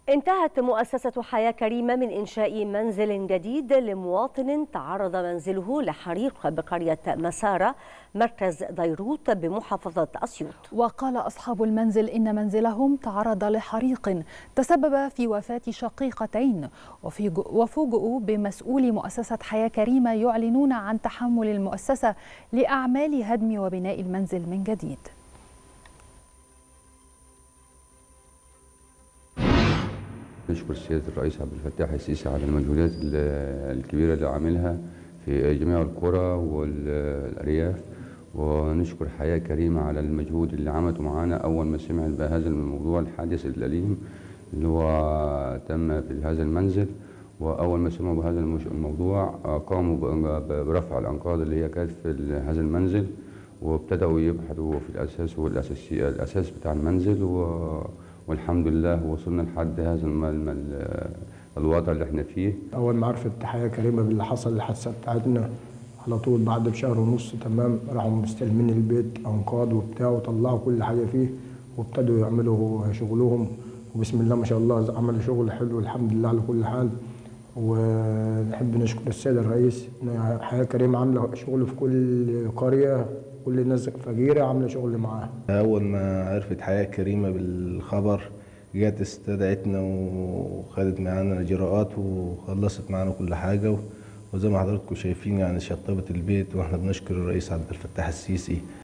انتهت مؤسسة حياة كريمة من إنشاء منزل جديد لمواطن تعرض منزله لحريق بقرية مسارة مركز ديروت بمحافظة أسيوط وقال أصحاب المنزل إن منزلهم تعرض لحريق تسبب في وفاة شقيقتين وفوجئوا بمسؤولي مؤسسة حياة كريمة يعلنون عن تحمل المؤسسة لأعمال هدم وبناء المنزل من جديد نشكر سيادة الرئيس عبد الفتاح السيسي على المجهودات الكبيرة اللي عاملها في جميع القرى والأرياف ونشكر حياة كريمة على المجهود اللي عملته معانا أول ما سمع بهذا الموضوع الحادث الأليم اللي هو تم في هذا المنزل وأول ما سمعوا بهذا الموضوع قاموا برفع الأنقاض اللي هي كانت في هذا المنزل وابتدأوا يبحثوا في الأساس والأساسي الأساس بتاع المنزل و والحمد لله وصلنا لحد هذا الوضع اللي احنا فيه اول ما عرفت حياه كريمه باللي حصل الحادثه بتاعتنا على طول بعد بشهر ونص تمام راحوا مستلمين البيت انقاض وبتاع وطلعوا كل حاجه فيه وابتدوا يعملوا شغلهم وبسم الله ما شاء الله عملوا شغل حلو الحمد لله على كل حال ونحب نشكر السيد الرئيس ان حياه كريمه عامله شغل في كل قريه كل الناس فقيرة عاملة شغل معاها أول ما عرفت حياة كريمة بالخبر جت استدعتنا وخدت معانا الإجراءات وخلصت معانا كل حاجة وزي ما حضراتكم شايفين يعني شطبت البيت واحنا بنشكر الرئيس عبد الفتاح السيسي